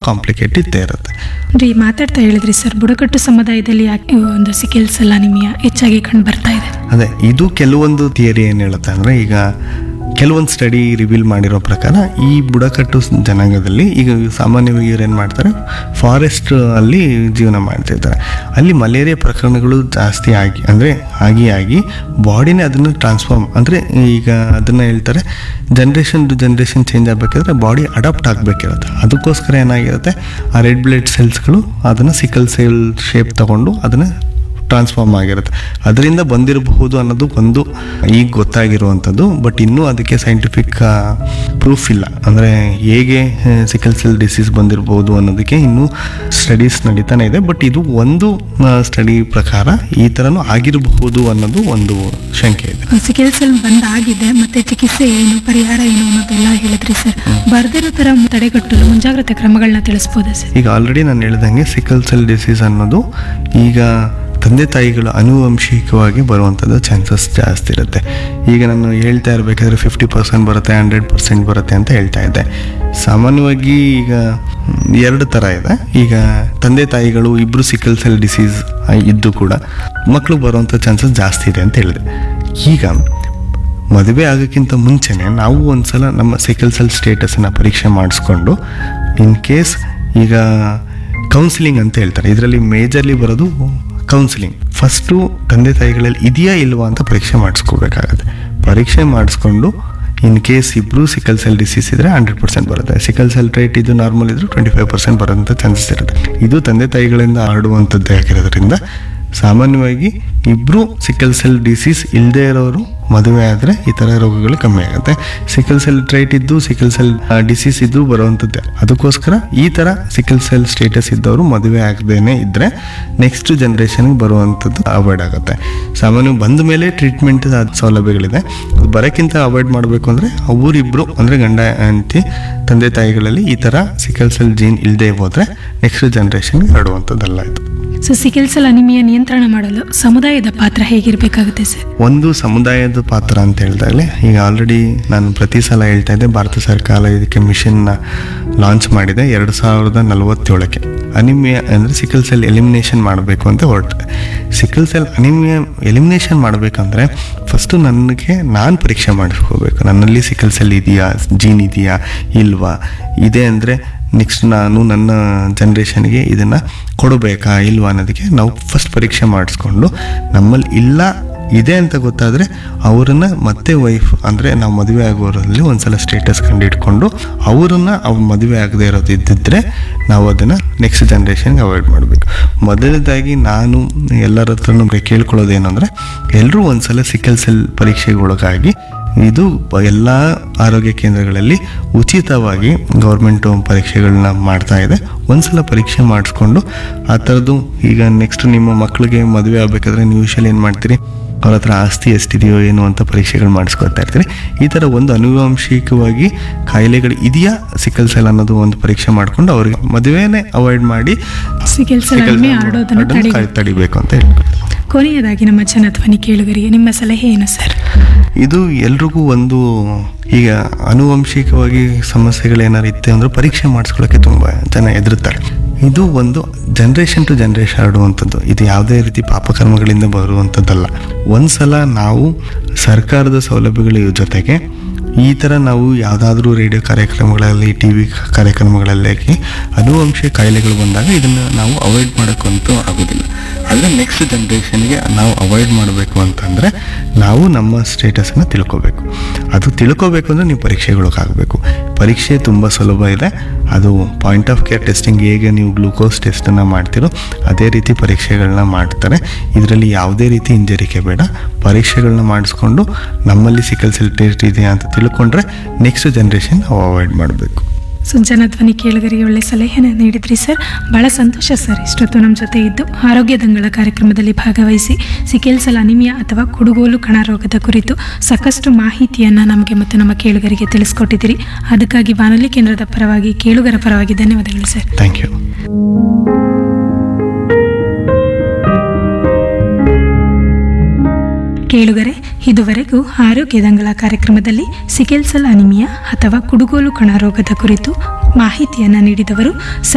complicate ಇದ್ದೇ ಇರುತ್ತೆ ರೀ ಮಾತಾಡ್ತಾ ಹೇಳಿದ್ರಿ ಸರ್ ಬುಡಕಟ್ಟು ಸಮುದಾಯದಲ್ಲಿ ಯಾಕೆ ಒಂದು ಸಿಕೆಲ್ ಸೆಲ್ ಅನಿಮಿಯಾ ಹೆಚ್ಚಾಗಿ ಕಂಡು ಬರ್ತಾ ಇದೆ ಅದೇ ಇದು ಕೆಲವೊಂದು ಥಿಯರಿ ಏನು ಹೇಳುತ್ತೆ ಅಂದರೆ ಈಗ ಕೆಲವೊಂದು ಸ್ಟಡಿ ರಿವೀಲ್ ಮಾಡಿರೋ ಪ್ರಕಾರ ಈ ಬುಡಕಟ್ಟು ಜನಾಂಗದಲ್ಲಿ ಈಗ ಸಾಮಾನ್ಯವಾಗಿ ಇವ್ರು ಏನು ಮಾಡ್ತಾರೆ ಫಾರೆಸ್ಟ್ ಅಲ್ಲಿ ಜೀವನ ಮಾಡ್ತಿರ್ತಾರೆ ಅಲ್ಲಿ ಮಲೇರಿಯಾ ಪ್ರಕರಣಗಳು ಜಾಸ್ತಿ ಆಗಿ ಅಂದರೆ ಆಗಿ ಆಗಿ ಬಾಡಿನೇ ಅದನ್ನು ಟ್ರಾನ್ಸ್ಫಾರ್ಮ್ ಅಂದರೆ ಈಗ ಅದನ್ನು ಹೇಳ್ತಾರೆ ಜನ್ರೇಷನ್ ಟು ಜನ್ರೇಷನ್ ಚೇಂಜ್ ಆಗಬೇಕಾದ್ರೆ ಬಾಡಿ ಅಡಾಪ್ಟ್ ಆಗಬೇಕಿರುತ್ತೆ ಅದಕ್ಕೋಸ್ಕರ ಏನಾಗಿರುತ್ತೆ ಆ ರೆಡ್ ಬ್ಲಡ್ ಸೆಲ್ಸ್ಗಳು ಅದನ್ನು ಸಿಕಲ್ ಸೆಲ್ ಶೇಪ್ ತಗೊಂಡು ಅದನ್ನು ಟ್ರಾನ್ಸ್ಫಾರ್ಮ್ ಆಗಿರುತ್ತೆ ಅದರಿಂದ ಬಂದಿರಬಹುದು ಅನ್ನೋದು ಒಂದು ಈಗ ಗೊತ್ತಾಗಿರುವಂಥದ್ದು ಬಟ್ ಇನ್ನೂ ಅದಕ್ಕೆ ಸೈಂಟಿಫಿಕ್ ಪ್ರೂಫ್ ಇಲ್ಲ ಅಂದರೆ ಹೇಗೆ ಸಿಕಲ್ ಸೆಲ್ ಡಿಸೀಸ್ ಬಂದಿರಬಹುದು ಅನ್ನೋದಕ್ಕೆ ಇನ್ನೂ ಸ್ಟಡೀಸ್ ನಡೀತಾನೆ ಇದೆ ಬಟ್ ಇದು ಒಂದು ಸ್ಟಡಿ ಪ್ರಕಾರ ಈ ಥರನೂ ಆಗಿರಬಹುದು ಅನ್ನೋದು ಒಂದು ಶಂಕೆ ಇದೆ ಸಿಕೆಲ್ ಸೆಲ್ ಬಂದಾಗಿದೆ ಮತ್ತೆ ಚಿಕಿತ್ಸೆ ಏನು ಪರಿಹಾರ ಏನು ಅನ್ನೋದೆಲ್ಲ ಹೇಳಿದ್ರಿ ಸರ್ ಬರ್ದಿರೋ ತರ ತಡೆಗಟ್ಟಲು ಮುಂಜಾಗ್ರತೆ ಕ್ರಮಗಳನ್ನ ತಿಳಿಸ್ಬೋದಾ ಸರ್ ಈಗ ಆಲ್ರೆಡಿ ನಾನು ಹೇಳ್ದಂಗೆ ಸಿಕಲ್ ಸೆಲ್ ಡಿಸೀಸ್ ಅನ್ನೋದು ಈಗ ತಂದೆ ತಾಯಿಗಳು ಆನುವಂಶಿಕವಾಗಿ ಬರುವಂಥದ್ದು ಚಾನ್ಸಸ್ ಜಾಸ್ತಿ ಇರುತ್ತೆ ಈಗ ನಾನು ಹೇಳ್ತಾ ಇರಬೇಕಾದ್ರೆ ಫಿಫ್ಟಿ ಪರ್ಸೆಂಟ್ ಬರುತ್ತೆ ಹಂಡ್ರೆಡ್ ಪರ್ಸೆಂಟ್ ಬರುತ್ತೆ ಅಂತ ಹೇಳ್ತಾ ಇದ್ದೆ ಸಾಮಾನ್ಯವಾಗಿ ಈಗ ಮ್, ಎರಡು ಥರ ಇದೆ ಈಗ ತಂದೆ ತಾಯಿಗಳು ಇಬ್ಬರು ಸಿಕಲ್ ಸೆಲ್ ಡಿಸೀಸ್ ಇದ್ದು ಕೂಡ ಮಕ್ಕಳು ಬರುವಂಥ ಚಾನ್ಸಸ್ ಜಾಸ್ತಿ ಇದೆ ಅಂತ ಹೇಳಿದೆ ಈಗ ಮದುವೆ ಆಗೋಕ್ಕಿಂತ ಮುಂಚೆನೆ ನಾವು ಒಂದ್ಸಲ ನಮ್ಮ ಸಿಕಲ್ ಸೆಲ್ ಸ್ಟೇಟಸನ್ನು ಪರೀಕ್ಷೆ ಮಾಡಿಸ್ಕೊಂಡು ಇನ್ ಕೇಸ್ ಈಗ ಕೌನ್ಸಿಲಿಂಗ್ ಅಂತ ಹೇಳ್ತಾರೆ ಇದರಲ್ಲಿ ಮೇಜರ್ಲಿ ಬರೋದು ಕೌನ್ಸಿಲಿಂಗ್ ಫಸ್ಟು ತಂದೆ ತಾಯಿಗಳಲ್ಲಿ ಇದೆಯಾ ಇಲ್ವಾ ಅಂತ ಪರೀಕ್ಷೆ ಮಾಡಿಸ್ಕೋಬೇಕಾಗತ್ತೆ ಪರೀಕ್ಷೆ ಮಾಡಿಸ್ಕೊಂಡು ಇನ್ ಕೇಸ್ ಇಬ್ಬರು ಸಿಕಲ್ ಸೆಲ್ ಡಿಸೀಸ್ ಇದ್ರೆ ಹಂಡ್ರೆಡ್ ಪರ್ಸೆಂಟ್ ಬರುತ್ತೆ ಸಿಕಲ್ ಸೆಲ್ ರೇಟ್ ಇದು ನಾರ್ಮಲ್ ಇದ್ರೆ ಟ್ವೆಂಟಿ ಫೈವ್ ಪರ್ಸೆಂಟ್ ಬರೋಂಥ ಚಾನ್ಸಸ್ ಇರುತ್ತೆ ಇದು ತಂದೆ ತಾಯಿಗಳಿಂದ ಹರಡುವಂಥದ್ದೇ ಆಗಿರೋದ್ರಿಂದ ಸಾಮಾನ್ಯವಾಗಿ ಇಬ್ಬರು ಸಿಕಲ್ ಸೆಲ್ ಡಿಸೀಸ್ ಇಲ್ಲದೆ ಇರೋರು ಮದುವೆ ಆದರೆ ಈ ಥರ ರೋಗಗಳು ಕಮ್ಮಿ ಆಗುತ್ತೆ ಸಿಕಲ್ ಸೆಲ್ ಟ್ರೈಟ್ ಇದ್ದು ಸಿಕಲ್ ಸೆಲ್ ಡಿಸೀಸ್ ಇದ್ದು ಬರುವಂಥದ್ದೇ ಅದಕ್ಕೋಸ್ಕರ ಈ ಥರ ಸಿಕಲ್ ಸೆಲ್ ಸ್ಟೇಟಸ್ ಇದ್ದವರು ಮದುವೆ ಆಗದೇನೆ ಇದ್ದರೆ ನೆಕ್ಸ್ಟ್ ಜನ್ರೇಷನ್ಗೆ ಬರುವಂಥದ್ದು ಅವಾಯ್ಡ್ ಆಗುತ್ತೆ ಸಾಮಾನ್ಯ ಬಂದ ಮೇಲೆ ಟ್ರೀಟ್ಮೆಂಟ್ ಸೌಲಭ್ಯಗಳಿದೆ ಅದು ಬರೋಕ್ಕಿಂತ ಅವಾಯ್ಡ್ ಮಾಡಬೇಕು ಅಂದರೆ ಅವರಿಬ್ಬರು ಅಂದರೆ ಗಂಡ ಹೆಂಡತಿ ತಂದೆ ತಾಯಿಗಳಲ್ಲಿ ಈ ಥರ ಸಿಕಲ್ ಸೆಲ್ ಜೀನ್ ಇಲ್ಲದೆ ಹೋದರೆ ನೆಕ್ಸ್ಟ್ ಜನ್ರೇಷನ್ಗೆ ಹರಡುವಂಥದ್ದಲ್ಲ ಇದು ಸೊ ಸಿಕೆಲ್ ಸೆಲ್ ಅನಿಮಿಯಾ ನಿಯಂತ್ರಣ ಮಾಡಲು ಸಮುದಾಯದ ಪಾತ್ರ ಹೇಗಿರಬೇಕಾಗುತ್ತೆ ಸರ್ ಒಂದು ಸಮುದಾಯದ ಪಾತ್ರ ಅಂತ ಹೇಳಿದಾಗಲೇ ಈಗ ಆಲ್ರೆಡಿ ನಾನು ಪ್ರತಿ ಸಲ ಹೇಳ್ತಾ ಇದ್ದೆ ಭಾರತ ಸರ್ಕಾರ ಇದಕ್ಕೆ ಮಿಷನ್ನ ಲಾಂಚ್ ಮಾಡಿದೆ ಎರಡು ಸಾವಿರದ ನಲವತ್ತೇಳಕ್ಕೆ ಅನಿಮಿಯಾ ಅಂದರೆ ಸಿಕಲ್ ಸೆಲ್ ಎಲಿಮಿನೇಷನ್ ಮಾಡಬೇಕು ಅಂತ ಹೊರಟಿದೆ ಸಿಕಲ್ ಸೆಲ್ ಅನಿಮಿಯಾ ಎಲಿಮಿನೇಷನ್ ಮಾಡಬೇಕಂದ್ರೆ ಫಸ್ಟು ನನಗೆ ನಾನು ಪರೀಕ್ಷೆ ಮಾಡಿಸ್ಕೋಬೇಕು ನನ್ನಲ್ಲಿ ಸಿಕಲ್ ಸೆಲ್ ಇದೆಯಾ ಜೀನ್ ಇದೆಯಾ ಇಲ್ವಾ ಇದೆ ಅಂದರೆ ನೆಕ್ಸ್ಟ್ ನಾನು ನನ್ನ ಜನ್ರೇಷನ್ಗೆ ಇದನ್ನು ಕೊಡಬೇಕಾ ಇಲ್ವಾ ಅನ್ನೋದಕ್ಕೆ ನಾವು ಫಸ್ಟ್ ಪರೀಕ್ಷೆ ಮಾಡಿಸ್ಕೊಂಡು ನಮ್ಮಲ್ಲಿ ಇಲ್ಲ ಇದೆ ಅಂತ ಗೊತ್ತಾದರೆ ಅವರನ್ನ ಮತ್ತೆ ವೈಫ್ ಅಂದರೆ ನಾವು ಮದುವೆ ಆಗೋರಲ್ಲಿ ಒಂದ್ಸಲ ಸ್ಟೇಟಸ್ ಕಂಡಿಡ್ಕೊಂಡು ಅವರನ್ನ ಅವ್ರು ಮದುವೆ ಆಗದೆ ಇರೋದು ಇದ್ದಿದ್ರೆ ನಾವು ಅದನ್ನು ನೆಕ್ಸ್ಟ್ ಜನ್ರೇಷನ್ಗೆ ಅವಾಯ್ಡ್ ಮಾಡಬೇಕು ಮೊದಲನೇದಾಗಿ ನಾನು ಎಲ್ಲರ ಹತ್ರನೂ ಕೇಳ್ಕೊಳ್ಳೋದೇನು ಅಂದರೆ ಎಲ್ಲರೂ ಒಂದ್ಸಲ ಸಿಕಲ್ ಸೆಲ್ ಪರೀಕ್ಷೆಗೆ ಒಳಗಾಗಿ ಇದು ಎಲ್ಲ ಆರೋಗ್ಯ ಕೇಂದ್ರಗಳಲ್ಲಿ ಉಚಿತವಾಗಿ ಗೌರ್ಮೆಂಟು ಪರೀಕ್ಷೆಗಳನ್ನ ಮಾಡ್ತಾ ಇದೆ ಒಂದ್ಸಲ ಪರೀಕ್ಷೆ ಮಾಡಿಸ್ಕೊಂಡು ಆ ಥರದ್ದು ಈಗ ನೆಕ್ಸ್ಟ್ ನಿಮ್ಮ ಮಕ್ಕಳಿಗೆ ಮದುವೆ ಆಗಬೇಕಾದ್ರೆ ನೀವು ಯೂಶಲಿ ಏನು ಮಾಡ್ತೀರಿ ಅವ್ರ ಹತ್ರ ಆಸ್ತಿ ಎಷ್ಟಿದೆಯೋ ಏನು ಅಂತ ಪರೀಕ್ಷೆಗಳು ಮಾಡಿಸ್ಕೊಳ್ತಾ ಇರ್ತೀರಿ ಈ ಥರ ಒಂದು ಅನುವಂಶಿಕವಾಗಿ ಕಾಯಿಲೆಗಳು ಇದೆಯಾ ಸಿಕಲ್ ಸೆಲ್ ಅನ್ನೋದು ಒಂದು ಪರೀಕ್ಷೆ ಮಾಡಿಕೊಂಡು ಅವ್ರಿಗೆ ಮದುವೆನೇ ಅವಾಯ್ಡ್ ಮಾಡಿ sickle cell sickle anaemia cell ಹರಡೋದನ್ನು ಹರಡೋದನ್ನ ತಡೆಗಟ್ಟಲು ತಡಿಬೇಕು ಅಂತ ಹೇಳ್ಬೋದು ಕೊನೆಯದಾಗಿ ನಮ್ಮ ಜನಧ್ವನಿ ಕೇಳುಗರಿಗೆ ನಿಮ್ಮ ಸಲಹೆ ಏನು ಸರ್ ಇದು ಎಲ್ರಿಗೂ ಒಂದು ಈಗ ಆನುವಂಶಿಕವಾಗಿ ಸಮಸ್ಯೆಗಳೇನಾರು ಇತ್ತೆ ಅಂದ್ರೆ ಪರೀಕ್ಷೆ ಮಾಡಿಸ್ಕೊಳ್ಳೋಕೆ ತುಂಬ ಜನ ಹೆದರುತ್ತಾರೆ ಇದು ಒಂದು ಜನ್ರೇಷನ್ ಟು ಜನ್ರೇಷನ್ ಹರಡುವಂಥದ್ದು ಇದು ಯಾವುದೇ ರೀತಿ ಪಾಪಕರ್ಮಗಳಿಂದ ಬರುವಂಥದ್ದಲ್ಲ ಒಂದ್ಸಲ ನಾವು ಸರ್ಕಾರದ ಸೌಲಭ್ಯಗಳ ಜೊತೆಗೆ ಈ ಥರ ನಾವು ಯಾವುದಾದ್ರೂ ರೇಡಿಯೋ ಕಾರ್ಯಕ್ರಮಗಳಲ್ಲಿ ಟಿ ವಿ ಕಾರ್ಯಕ್ರಮಗಳಲ್ಲಿ ಅನುವಂಶ ಕಾಯಿಲೆಗಳು ಬಂದಾಗ ಇದನ್ನು ನಾವು ಅವಾಯ್ಡ್ ಮಾಡೋಕ್ಕಂತೂ ಆಗೋದಿಲ್ಲ ಆದರೆ ನೆಕ್ಸ್ಟ್ ಜನ್ರೇಷನ್ಗೆ ನಾವು ಅವಾಯ್ಡ್ ಮಾಡಬೇಕು ಅಂತಂದರೆ ನಾವು ನಮ್ಮ ಸ್ಟೇಟಸನ್ನು ತಿಳ್ಕೊಬೇಕು ಅದು ತಿಳ್ಕೊಬೇಕು ಅಂದರೆ ನೀವು ಪರೀಕ್ಷೆಗಳಾಗಬೇಕು ಪರೀಕ್ಷೆ ತುಂಬ ಸುಲಭ ಇದೆ ಅದು ಪಾಯಿಂಟ್ ಆಫ್ ಕೇರ್ ಟೆಸ್ಟಿಂಗ್ ಹೇಗೆ ನೀವು ಗ್ಲೂಕೋಸ್ ಟೆಸ್ಟನ್ನು ಮಾಡ್ತೀರೋ ಅದೇ ರೀತಿ ಪರೀಕ್ಷೆಗಳನ್ನ ಮಾಡ್ತಾರೆ ಇದರಲ್ಲಿ ಯಾವುದೇ ರೀತಿ ಹಿಂಜರಿಕೆ ಬೇಡ ಪರೀಕ್ಷೆಗಳನ್ನ ಮಾಡಿಸ್ಕೊಂಡು ನಮ್ಮಲ್ಲಿ ಸಿಕಲ್ ಸೆಲ್ ಟೆಸ್ಟ್ ಇದೆಯಾ ಅಂತ ತಿಳ್ಕೊಂಡ್ರೆ ನೆಕ್ಸ್ಟ್ ಜನ್ರೇಷನ್ ನಾವು ಅವಾಯ್ಡ್ ಮಾಡಬೇಕು ಸೊ ಜನಧ್ವನಿ ಕೇಳುಗರಿಗೆ ಒಳ್ಳೆ ಸಲಹೆನ ನೀಡಿದ್ರಿ ಸರ್ ಬಹಳ ಸಂತೋಷ ಸರ್ ಇಷ್ಟೊತ್ತು ನಮ್ಮ ಜೊತೆ ಇದ್ದು ಆರೋಗ್ಯ ದಂಗಳ ಕಾರ್ಯಕ್ರಮದಲ್ಲಿ ಭಾಗವಹಿಸಿ ಸಿಕೆಲ್ ಸೆಲ್ ಅನಿಮಿಯಾ ಅಥವಾ ಕುಡುಗೋಲು ಕಣ ರೋಗದ ಕುರಿತು ಸಾಕಷ್ಟು ಮಾಹಿತಿಯನ್ನು ನಮಗೆ ಮತ್ತು ನಮ್ಮ ಕೇಳುಗರಿಗೆ ತಿಳಿಸ್ಕೊಟ್ಟಿದ್ದೀರಿ ಅದಕ್ಕಾಗಿ ಬಾನುಲಿ ಕೇಂದ್ರದ ಪರವಾಗಿ ಕೇಳುಗರ ಪರವಾಗಿ ಧನ್ಯವಾದಗಳು ಸರ್ ಥ್ಯಾಂಕ್ ಯು ಕೇಳುಗರೆ ಇದುವರೆಗೂ ಆರೋಗ್ಯ ದಂಗಳ ಕಾರ್ಯಕ್ರಮದಲ್ಲಿ ಸಿಕೆಲ್ ಸೆಲ್ ಅನಿಮಿಯಾ ಅಥವಾ ಕುಡುಗೋಲು ಕಣ ರೋಗದ ಕುರಿತು ಮಾಹಿತಿಯನ್ನು ನೀಡಿದವರು